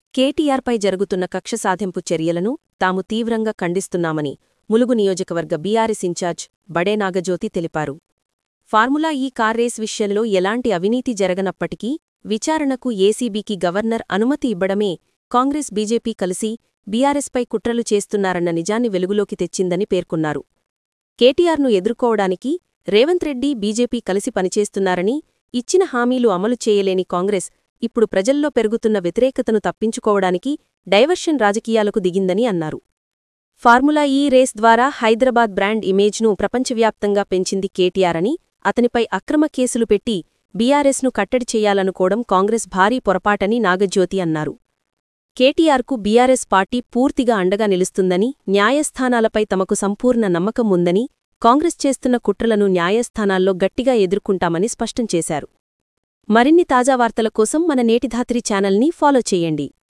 కేటీఆర్పై జరుగుతున్న కక్ష సాధింపు చర్యలను తాము తీవ్రంగా ఖండిస్తున్నామని ములుగు నియోజకవర్గ బీఆర్ఎస్ ఇన్ఛార్జ్ బడే నాగజ్యోతి తెలిపారు ఫార్ములా ఈ కార్ రేస్ విషయంలో ఎలాంటి అవినీతి జరగనప్పటికీ విచారణకు ఏసీబీకి గవర్నర్ అనుమతి ఇవ్వడమే కాంగ్రెస్ బీజేపీ కలిసి బీఆర్ఎస్పై కుట్రలు చేస్తున్నారన్న నిజాన్ని వెలుగులోకి తెచ్చిందని పేర్కొన్నారు కేటీఆర్ను ఎదుర్కోవడానికి రేవంత్ రెడ్డి బీజేపీ కలిసి పనిచేస్తున్నారని ఇచ్చిన హామీలు అమలు చేయలేని కాంగ్రెస్ ఇప్పుడు ప్రజల్లో పెరుగుతున్న వ్యతిరేకతను తప్పించుకోవడానికి డైవర్షన్ రాజకీయాలకు దిగిందని అన్నారు ఫార్ములా ఈ రేస్ ద్వారా హైదరాబాద్ బ్రాండ్ ఇమేజ్ను ప్రపంచవ్యాప్తంగా పెంచింది కేటీఆర్ అని అతనిపై అక్రమ కేసులు పెట్టి బీఆర్ఎస్ను కట్టడి చేయాలనుకోవడం కాంగ్రెస్ భారీ పొరపాటని నాగజ్యోతి అన్నారు కేటీఆర్కు బీఆర్ఎస్ పార్టీ పూర్తిగా అండగా నిలుస్తుందని న్యాయస్థానాలపై తమకు సంపూర్ణ నమ్మకం ఉందని కాంగ్రెస్ చేస్తున్న కుట్రలను న్యాయస్థానాల్లో గట్టిగా ఎదుర్కొంటామని స్పష్టం చేశారు మరిన్ని తాజా వార్తల కోసం మన నేటిధాత్రి ఛానల్ని ఫాలో చేయండి